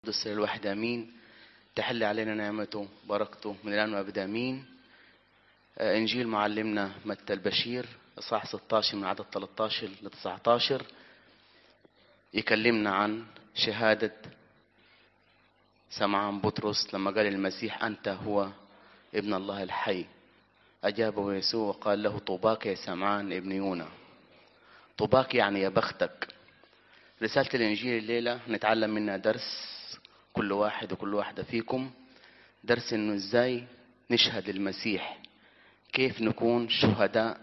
السر الواحد امين تحل علينا نعمته بركته من الان وابدا امين آه، انجيل معلمنا متى البشير اصحاح 16 من عدد 13 ل 19 يكلمنا عن شهاده سمعان بطرس لما قال المسيح انت هو ابن الله الحي اجابه يسوع وقال له طوباك يا سمعان ابن يونا طوباك يعني يا بختك رسالة الإنجيل الليلة نتعلم منها درس كل واحد وكل واحدة فيكم درس إنه إزاي نشهد للمسيح كيف نكون شهداء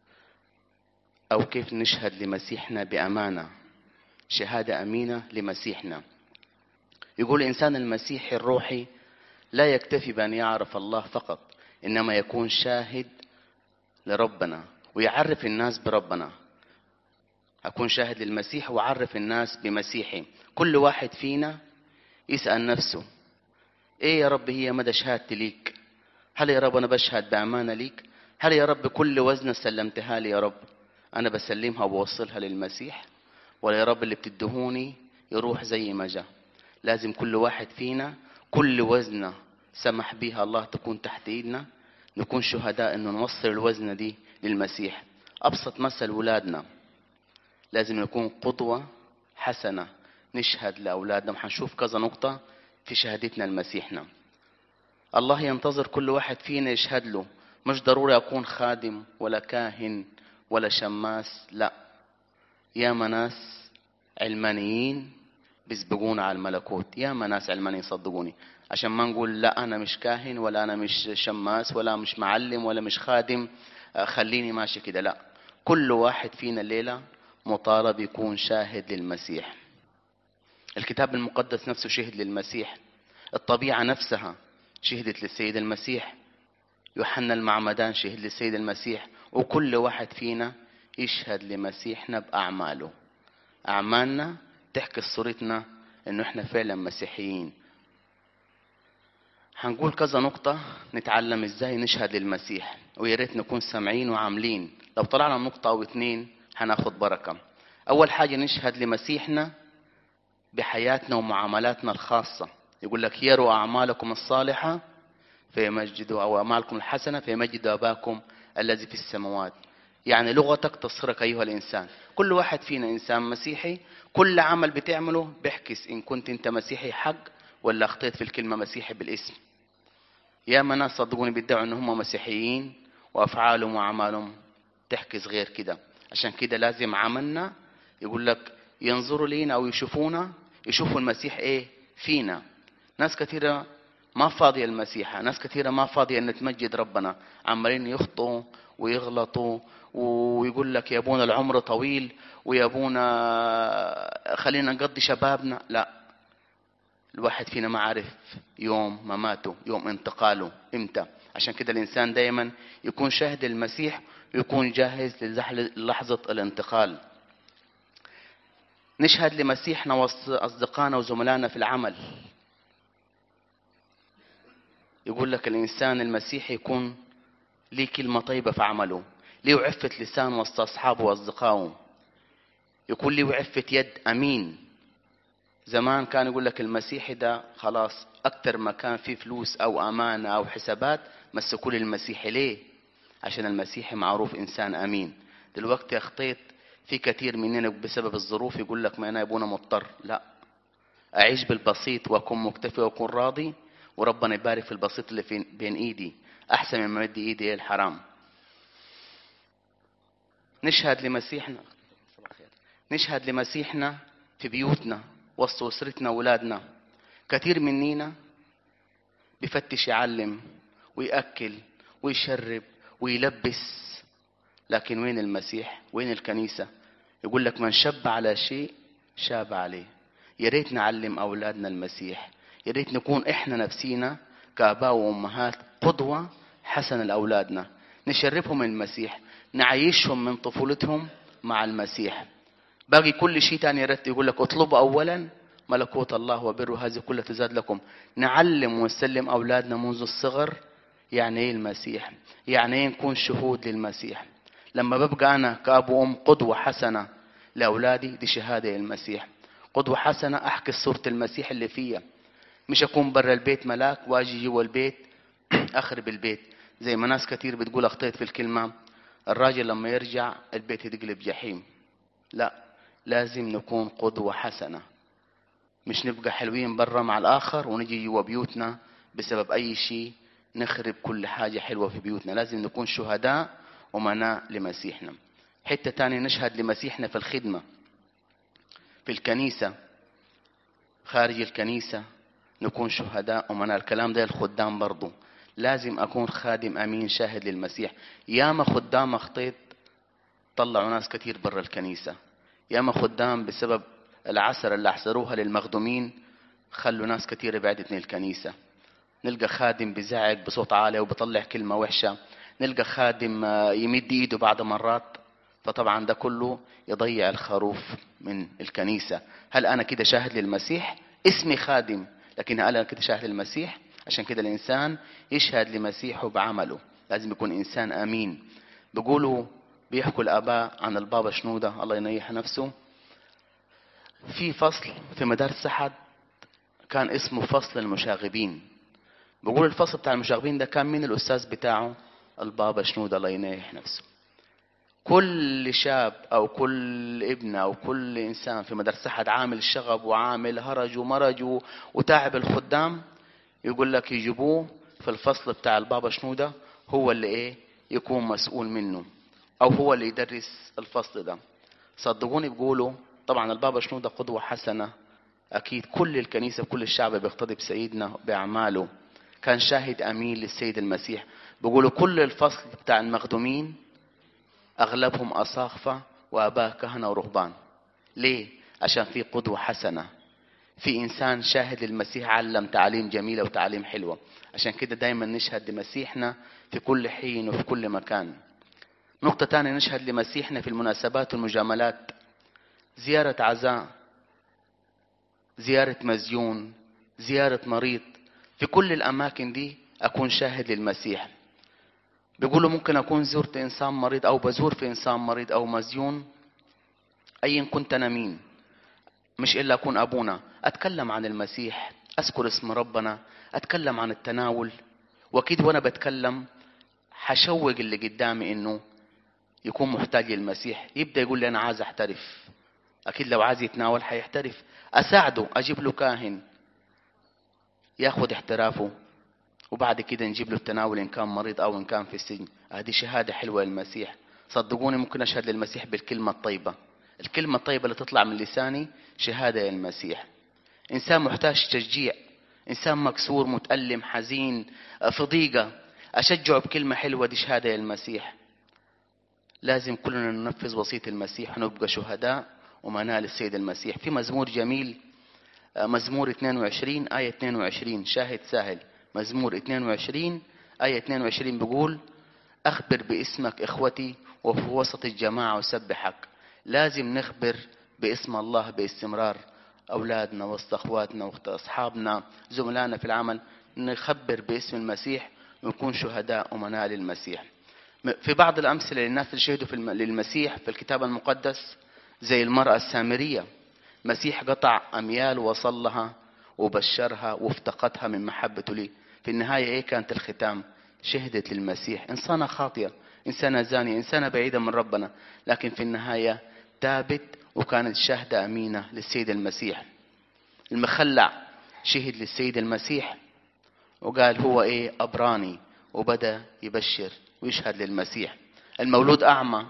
أو كيف نشهد لمسيحنا بأمانة شهادة أمينة لمسيحنا يقول الإنسان المسيحي الروحي لا يكتفي بأن يعرف الله فقط إنما يكون شاهد لربنا ويعرف الناس بربنا أكون شاهد للمسيح وأعرف الناس بمسيحي كل واحد فينا يسأل نفسه إيه يا رب هي مدى شهادتي ليك هل يا رب أنا بشهد بأمانة ليك هل يا رب كل وزنة سلمتها لي يا رب أنا بسلمها وبوصلها للمسيح ولا يا رب اللي بتدهوني يروح زي ما جاء لازم كل واحد فينا كل وزنة سمح بها الله تكون تحت ايدنا نكون شهداء انه نوصل الوزنة دي للمسيح ابسط مثل ولادنا لازم نكون قدوة حسنة نشهد لأولادنا وحنشوف كذا نقطة في شهادتنا لمسيحنا الله ينتظر كل واحد فينا يشهد له مش ضروري أكون خادم ولا كاهن ولا شماس لا يا ناس علمانيين بيسبقونا على الملكوت يا ناس علمانيين صدقوني عشان ما نقول لا أنا مش كاهن ولا أنا مش شماس ولا مش معلم ولا مش خادم آه، خليني ماشي كده لا كل واحد فينا الليلة مطالب يكون شاهد للمسيح الكتاب المقدس نفسه شهد للمسيح الطبيعة نفسها شهدت للسيد المسيح يوحنا المعمدان شهد للسيد المسيح وكل واحد فينا يشهد لمسيحنا بأعماله أعمالنا تحكي صورتنا إنه إحنا فعلا مسيحيين هنقول كذا نقطة نتعلم إزاي نشهد للمسيح ويا ريت نكون سامعين وعاملين لو طلعنا نقطة أو اتنين هناخد بركة أول حاجة نشهد لمسيحنا بحياتنا ومعاملاتنا الخاصة يقول لك يروا أعمالكم الصالحة فيمجدوا أو أعمالكم الحسنة فيمجدوا أباكم الذي في السماوات يعني لغتك تصرك أيها الإنسان كل واحد فينا إنسان مسيحي كل عمل بتعمله بيحكس إن كنت أنت مسيحي حق ولا أخطيت في الكلمة مسيحي بالاسم يا ناس صدقوني بيدعوا ان هم مسيحيين وافعالهم واعمالهم تحكس غير كده عشان كده لازم عملنا يقول لك ينظروا لينا او يشوفونا يشوفوا المسيح ايه فينا ناس كثيرة ما فاضية المسيحة ناس كثيرة ما فاضية ان تمجد ربنا عمالين يخطوا ويغلطوا ويقول لك يا ابونا العمر طويل ويا ابونا خلينا نقضي شبابنا لا الواحد فينا ما عارف يوم مماته يوم انتقاله امتى عشان كده الانسان دايما يكون شاهد المسيح ويكون جاهز للحظة الانتقال نشهد لمسيحنا وسط أصدقائنا وزملائنا في العمل يقول لك الإنسان المسيحي يكون ليه كلمة طيبة في عمله ليه عفة لسان وسط أصحابه وأصدقائه يكون ليه عفة يد أمين زمان كان يقول لك المسيحي ده خلاص أكتر ما كان فيه فلوس أو أمانة أو حسابات مسكوا لي المسيحي ليه؟ عشان المسيحي معروف إنسان أمين دلوقتي أخطيت في كثير مننا بسبب الظروف يقول لك ما أنا أبونا مضطر لا أعيش بالبسيط وأكون مكتفي وأكون راضي وربنا يبارك في البسيط اللي في بين إيدي أحسن من ما يدي إيدي الحرام نشهد لمسيحنا نشهد لمسيحنا في بيوتنا وسط أسرتنا وأولادنا كثير مننا بفتش يعلم ويأكل ويشرب ويلبس لكن وين المسيح وين الكنيسة يقول لك من شب على شيء شاب عليه يا ريت نعلم أولادنا المسيح يا ريت نكون إحنا نفسينا كآباء وأمهات قدوة حسنة لأولادنا نشرفهم المسيح نعيشهم من طفولتهم مع المسيح باقي كل شيء تاني يا ريت يقول لك اطلبوا أولا ملكوت الله وبره هذه كلها تزاد لكم نعلم ونسلم أولادنا منذ الصغر يعني ايه المسيح يعني ايه نكون شهود للمسيح لما ببقى انا كاب وام قدوه حسنه لاولادي دي شهاده للمسيح قدوة حسنة أحكي صورة المسيح اللي فيها مش أكون برا البيت ملاك وأجي جوا البيت أخرب البيت زي ما ناس كتير بتقول أخطيت في الكلمة الراجل لما يرجع البيت يتقلب جحيم لا لازم نكون قدوة حسنة مش نبقى حلوين برا مع الآخر ونجي جوا بيوتنا بسبب أي شيء نخرب كل حاجة حلوة في بيوتنا لازم نكون شهداء ومناء لمسيحنا حتة تانية نشهد لمسيحنا في الخدمة في الكنيسة خارج الكنيسة نكون شهداء ومناء الكلام ده الخدام برضو لازم أكون خادم أمين شاهد للمسيح ياما خدام أخطيت طلعوا ناس كتير برا الكنيسة ياما خدام بسبب العسر اللي أحسروها للمخدومين خلوا ناس كتير بعدت من الكنيسة نلقى خادم بزعق بصوت عالي وبطلع كلمة وحشة نلقى خادم يمد ايده بعد مرات فطبعا ده كله يضيع الخروف من الكنيسة هل أنا كده شاهد للمسيح اسمي خادم لكن هل أنا كده شاهد للمسيح عشان كده الإنسان يشهد لمسيحه بعمله لازم يكون إنسان أمين بيقولوا بيحكوا الآباء عن البابا شنودة الله ينيح نفسه في فصل في مدارس أحد كان اسمه فصل المشاغبين بقول الفصل بتاع المشاغبين ده كان مين الأستاذ بتاعه البابا شنودة الله ينيح نفسه كل شاب أو كل ابن أو كل إنسان في مدرسة أحد عامل شغب وعامل هرج ومرج وتعب الخدام يقول لك يجيبوه في الفصل بتاع البابا شنودة هو اللي إيه يكون مسؤول منه أو هو اللي يدرس الفصل ده صدقوني بيقولوا طبعا البابا شنودة قدوة حسنة أكيد كل الكنيسة كل الشعب بيقتدي بسيدنا بأعماله كان شاهد أمين للسيد المسيح بيقولوا كل الفصل بتاع المخدومين أغلبهم أساقفة وآباء كهنة ورهبان ليه؟ عشان في قدوة حسنة في إنسان شاهد للمسيح علم تعاليم جميلة وتعاليم حلوة عشان كده دايما نشهد لمسيحنا في كل حين وفي كل مكان نقطة تانية نشهد لمسيحنا في المناسبات والمجاملات زيارة عزاء زيارة مزيون زيارة مريض في كل الأماكن دي أكون شاهد للمسيح بيقولوا ممكن أكون زرت إنسان مريض أو بزور في إنسان مريض أو مزيون أيا كنت أنا مين مش إلا أكون أبونا أتكلم عن المسيح أذكر اسم ربنا أتكلم عن التناول وأكيد وأنا بتكلم حشوق اللي قدامي إنه يكون محتاج للمسيح يبدأ يقول لي أنا عايز أحترف أكيد لو عايز يتناول حيحترف أساعده أجيب له كاهن ياخد احترافه وبعد كده نجيب له التناول إن كان مريض أو إن كان في السجن هذه شهادة حلوة للمسيح صدقوني ممكن أشهد للمسيح بالكلمة الطيبة الكلمة الطيبة اللي تطلع من لساني شهادة للمسيح إنسان محتاج تشجيع إنسان مكسور متألم حزين في ضيقة أشجعه بكلمة حلوة دي شهادة للمسيح لازم كلنا ننفذ وصية المسيح ونبقى شهداء ومنال السيد المسيح في مزمور جميل مزمور 22 آية 22 شاهد سهل مزمور 22 آية 22 بيقول أخبر باسمك إخوتي وفي وسط الجماعة أسبحك لازم نخبر باسم الله باستمرار أولادنا وسط أخواتنا وسط أصحابنا زملائنا في العمل نخبر باسم المسيح ونكون شهداء ومناء للمسيح في بعض الأمثلة للناس اللي شهدوا في للمسيح في الكتاب المقدس زي المرأة السامرية مسيح قطع أميال وصل لها وبشرها وافتقدها من محبته لي في النهاية إيه كانت الختام شهدت للمسيح إنسانة خاطئة إنسانة زانية إنسانة بعيدة من ربنا لكن في النهاية تابت وكانت شاهدة أمينة للسيد المسيح المخلع شهد للسيد المسيح وقال هو إيه أبراني وبدأ يبشر ويشهد للمسيح المولود أعمى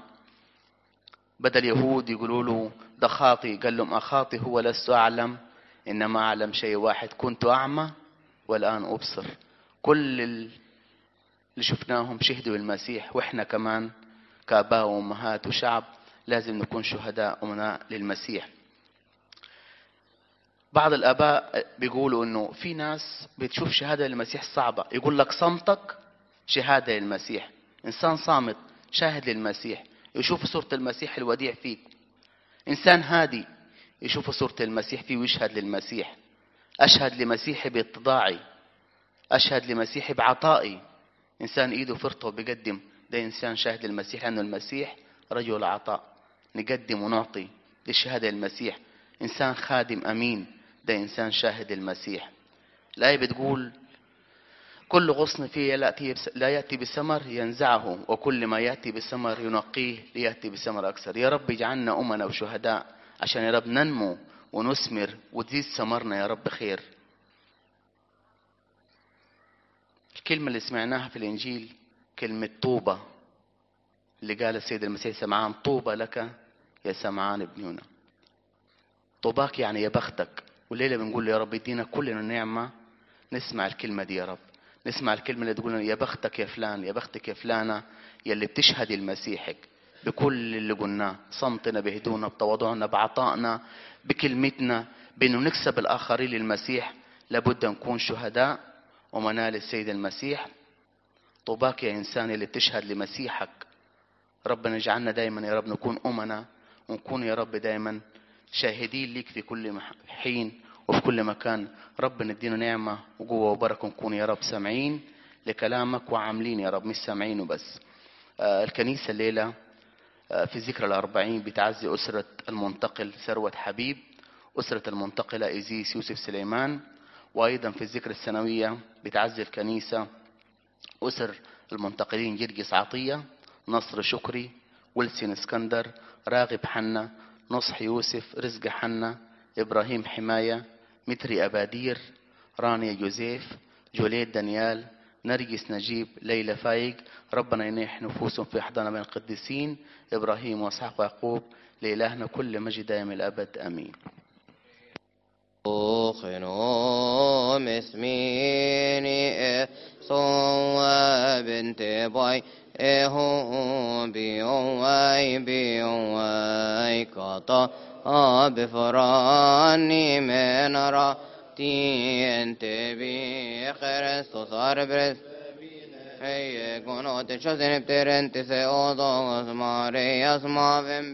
بدأ اليهود يقولوا له ده خاطي قال لهم أخاطي هو لست أعلم إنما أعلم شيء واحد كنت أعمى والآن أبصر كل اللي شفناهم شهدوا المسيح وإحنا كمان كآباء وأمهات وشعب لازم نكون شهداء أمناء للمسيح بعض الآباء بيقولوا إنه في ناس بتشوف شهادة للمسيح صعبة يقول لك صمتك شهادة للمسيح إنسان صامت شاهد للمسيح يشوف صورة المسيح الوديع فيك إنسان هادي يشوف صورة المسيح فيه ويشهد للمسيح أشهد لمسيحي باتضاعي أشهد لمسيحي بعطائي إنسان إيده فرطة وبيقدم ده إنسان شاهد للمسيح لأنه المسيح رجل عطاء نقدم ونعطي دي الشهادة للمسيح إنسان خادم أمين ده إنسان شاهد المسيح الآية بتقول كل غصن فيه لا يأتي, لا يأتي بثمر ينزعه وكل ما يأتي بثمر ينقيه ليأتي بثمر أكثر يا رب اجعلنا أمنا وشهداء عشان يا رب ننمو ونثمر وتزيد ثمرنا يا رب خير الكلمة اللي سمعناها في الإنجيل كلمة طوبة اللي قال السيد المسيح سمعان طوبى لك يا سمعان ابن يونا طوباك يعني يا بختك والليلة بنقول يا رب ادينا كلنا نعمة نسمع الكلمة دي يا رب نسمع الكلمة اللي تقول يا بختك يا فلان يا بختك يا فلانة يلي بتشهد المسيحك بكل اللي قلناه صمتنا بهدونا بتواضعنا بعطائنا بكلمتنا بانه نكسب الاخرين للمسيح لابد نكون شهداء ومنال السيد المسيح طوباك يا انسان اللي بتشهد لمسيحك ربنا اجعلنا دايما يا رب نكون امنا ونكون يا رب دايما شاهدين ليك في كل حين وفي كل مكان رب ندينا نعمة وقوة وبركة نكون يا رب سامعين لكلامك وعاملين يا رب مش سامعين وبس آه الكنيسة الليلة آه في ذكرى الأربعين بتعزي أسرة المنتقل ثروة حبيب أسرة المنتقلة إيزيس يوسف سليمان وأيضا في الذكرى السنوية بتعزي الكنيسة أسر المنتقلين جرجس عطية نصر شكري ويلسون اسكندر راغب حنا نصح يوسف رزق حنا إبراهيم حماية متري أبادير رانيا جوزيف جوليد دانيال نرجس نجيب ليلى فايق ربنا ينيح نفوسهم في أحضان بين القديسين إبراهيم وإسحاق ويعقوب لإلهنا كل مجد دائم الأبد آمين خنوم اسميني صوى بنت باي اهو بيواي بيواي قطع بفراني من راتي انت بخرستوس اربرس هي كنوت شزن بترنت سيوضو اسماري اسما